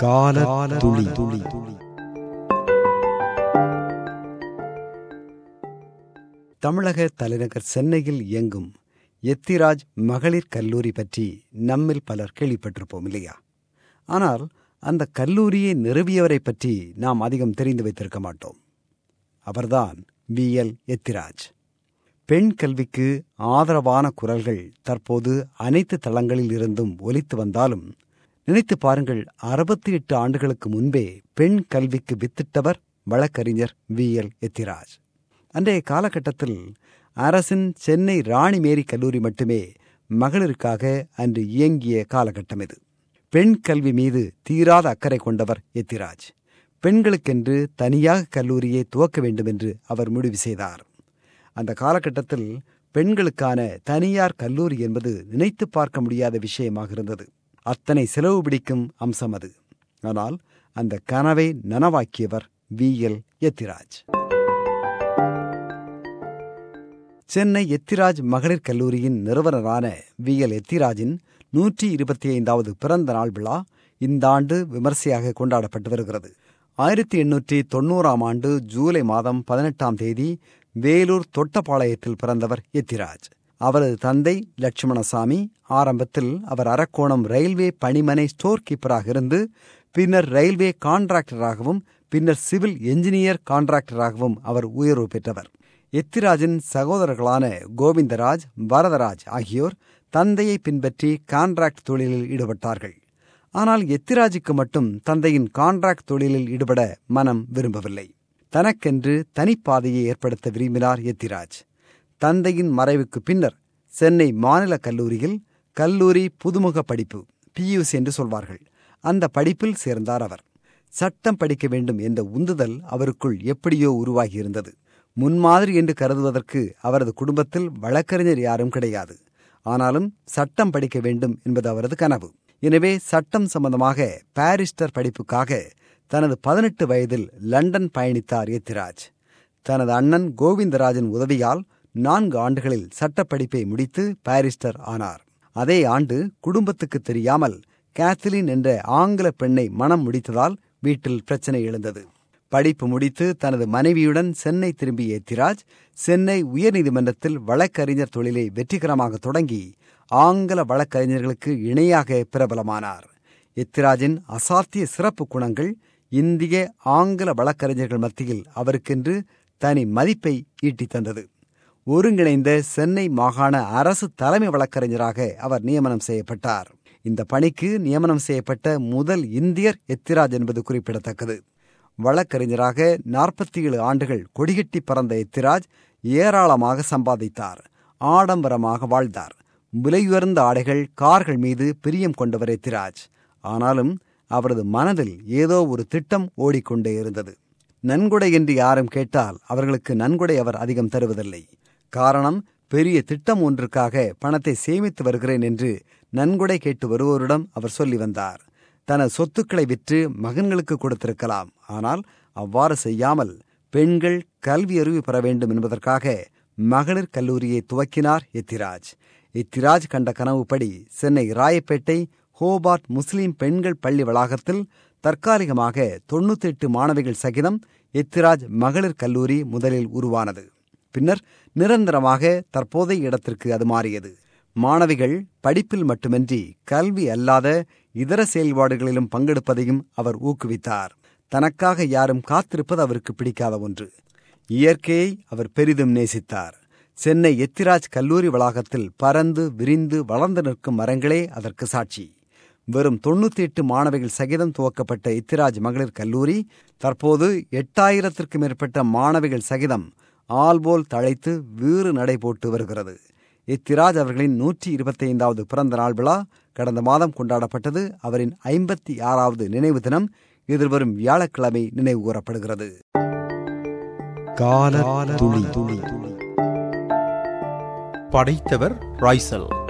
கால துளி துளி தமிழக தலைநகர் சென்னையில் இயங்கும் எத்திராஜ் மகளிர் கல்லூரி பற்றி நம்மில் பலர் கேள்விப்பட்டிருப்போம் இல்லையா ஆனால் அந்த கல்லூரியை நிறுவியவரை பற்றி நாம் அதிகம் தெரிந்து வைத்திருக்க மாட்டோம் அவர்தான் வி எல் எத்திராஜ் பெண் கல்விக்கு ஆதரவான குரல்கள் தற்போது அனைத்து தளங்களில் இருந்தும் ஒலித்து வந்தாலும் நினைத்து பாருங்கள் அறுபத்தி எட்டு ஆண்டுகளுக்கு முன்பே பெண் கல்விக்கு வித்திட்டவர் வழக்கறிஞர் வி எல் எத்திராஜ் அன்றைய காலகட்டத்தில் அரசின் சென்னை ராணிமேரி கல்லூரி மட்டுமே மகளிருக்காக அன்று இயங்கிய காலகட்டம் இது பெண் கல்வி மீது தீராத அக்கறை கொண்டவர் எத்திராஜ் பெண்களுக்கென்று தனியாக கல்லூரியை துவக்க வேண்டும் என்று அவர் முடிவு செய்தார் அந்த காலகட்டத்தில் பெண்களுக்கான தனியார் கல்லூரி என்பது நினைத்து பார்க்க முடியாத விஷயமாக இருந்தது அத்தனை செலவு பிடிக்கும் அம்சம் அது ஆனால் அந்த கனவை நனவாக்கியவர் வி எல் எத்திராஜ் சென்னை எத்திராஜ் மகளிர் கல்லூரியின் நிறுவனரான வி எல் எத்திராஜின் நூற்றி இருபத்தி ஐந்தாவது பிறந்த நாள் விழா இந்த ஆண்டு விமர்சையாக கொண்டாடப்பட்டு வருகிறது ஆயிரத்தி எண்ணூற்றி தொண்ணூறாம் ஆண்டு ஜூலை மாதம் பதினெட்டாம் தேதி வேலூர் தொட்டப்பாளையத்தில் பிறந்தவர் எத்திராஜ் அவரது தந்தை லட்சுமணசாமி ஆரம்பத்தில் அவர் அரக்கோணம் ரயில்வே பணிமனை ஸ்டோர் கீப்பராக இருந்து பின்னர் ரயில்வே கான்ட்ராக்டராகவும் பின்னர் சிவில் என்ஜினியர் கான்ட்ராக்டராகவும் அவர் உயர்வு பெற்றவர் எத்திராஜின் சகோதரர்களான கோவிந்தராஜ் வரதராஜ் ஆகியோர் தந்தையை பின்பற்றி கான்ட்ராக்ட் தொழிலில் ஈடுபட்டார்கள் ஆனால் எத்திராஜுக்கு மட்டும் தந்தையின் கான்ட்ராக்ட் தொழிலில் ஈடுபட மனம் விரும்பவில்லை தனக்கென்று தனிப்பாதையை ஏற்படுத்த விரும்பினார் எத்திராஜ் தந்தையின் மறைவுக்கு பின்னர் சென்னை மாநில கல்லூரியில் கல்லூரி புதுமுக படிப்பு பியூசி என்று சொல்வார்கள் அந்த படிப்பில் சேர்ந்தார் அவர் சட்டம் படிக்க வேண்டும் என்ற உந்துதல் அவருக்குள் எப்படியோ உருவாகியிருந்தது முன்மாதிரி என்று கருதுவதற்கு அவரது குடும்பத்தில் வழக்கறிஞர் யாரும் கிடையாது ஆனாலும் சட்டம் படிக்க வேண்டும் என்பது அவரது கனவு எனவே சட்டம் சம்பந்தமாக பாரிஸ்டர் படிப்புக்காக தனது பதினெட்டு வயதில் லண்டன் பயணித்தார் எத்திராஜ் தனது அண்ணன் கோவிந்தராஜன் உதவியால் நான்கு ஆண்டுகளில் சட்டப்படிப்பை முடித்து பாரிஸ்டர் ஆனார் அதே ஆண்டு குடும்பத்துக்கு தெரியாமல் கேத்தலின் என்ற ஆங்கில பெண்ணை மனம் முடித்ததால் வீட்டில் பிரச்சனை எழுந்தது படிப்பு முடித்து தனது மனைவியுடன் சென்னை திரும்பிய எத்திராஜ் சென்னை உயர்நீதிமன்றத்தில் வழக்கறிஞர் தொழிலை வெற்றிகரமாக தொடங்கி ஆங்கில வழக்கறிஞர்களுக்கு இணையாக பிரபலமானார் எத்திராஜின் அசாத்திய சிறப்பு குணங்கள் இந்திய ஆங்கில வழக்கறிஞர்கள் மத்தியில் அவருக்கென்று தனி மதிப்பை ஈட்டித் தந்தது ஒருங்கிணைந்த சென்னை மாகாண அரசு தலைமை வழக்கறிஞராக அவர் நியமனம் செய்யப்பட்டார் இந்த பணிக்கு நியமனம் செய்யப்பட்ட முதல் இந்தியர் எத்திராஜ் என்பது குறிப்பிடத்தக்கது வழக்கறிஞராக நாற்பத்தி ஏழு ஆண்டுகள் கொடிகட்டி பறந்த எத்திராஜ் ஏராளமாக சம்பாதித்தார் ஆடம்பரமாக வாழ்ந்தார் விலையுயர்ந்த ஆடைகள் கார்கள் மீது பிரியம் கொண்டவர் எத்திராஜ் ஆனாலும் அவரது மனதில் ஏதோ ஒரு திட்டம் ஓடிக்கொண்டே இருந்தது நன்கொடை என்று யாரும் கேட்டால் அவர்களுக்கு நன்கொடை அவர் அதிகம் தருவதில்லை காரணம் பெரிய திட்டம் ஒன்றுக்காக பணத்தை சேமித்து வருகிறேன் என்று நன்கொடை கேட்டு வருவோரிடம் அவர் சொல்லி வந்தார் தனது சொத்துக்களை விற்று மகன்களுக்கு கொடுத்திருக்கலாம் ஆனால் அவ்வாறு செய்யாமல் பெண்கள் கல்வி அறிவு பெற வேண்டும் என்பதற்காக மகளிர் கல்லூரியை துவக்கினார் எத்திராஜ் எத்திராஜ் கண்ட கனவுப்படி சென்னை ராயப்பேட்டை ஹோபார்ட் முஸ்லிம் பெண்கள் பள்ளி வளாகத்தில் தற்காலிகமாக தொண்ணூத்தி எட்டு மாணவிகள் சகிதம் எத்திராஜ் மகளிர் கல்லூரி முதலில் உருவானது பின்னர் நிரந்தரமாக தற்போதைய இடத்திற்கு அது மாறியது மாணவிகள் படிப்பில் மட்டுமின்றி கல்வி அல்லாத இதர செயல்பாடுகளிலும் பங்கெடுப்பதையும் அவர் ஊக்குவித்தார் தனக்காக யாரும் காத்திருப்பது அவருக்கு பிடிக்காத ஒன்று இயற்கையை அவர் பெரிதும் நேசித்தார் சென்னை எத்திராஜ் கல்லூரி வளாகத்தில் பறந்து விரிந்து வளர்ந்து நிற்கும் மரங்களே அதற்கு சாட்சி வெறும் தொண்ணூத்தி எட்டு மாணவிகள் சகிதம் துவக்கப்பட்ட எத்திராஜ் மகளிர் கல்லூரி தற்போது எட்டாயிரத்திற்கும் மேற்பட்ட மாணவிகள் சகிதம் ஆல்போல் தழைத்து வீறு நடை போட்டு வருகிறது எத்திராஜ் அவர்களின் நூற்றி இருபத்தி ஐந்தாவது பிறந்த நாள் விழா கடந்த மாதம் கொண்டாடப்பட்டது அவரின் ஐம்பத்தி ஆறாவது நினைவு தினம் எதிர்வரும் வியாழக்கிழமை நினைவு கூறப்படுகிறது கால துளி துளி படைத்தவர் ராய்சல்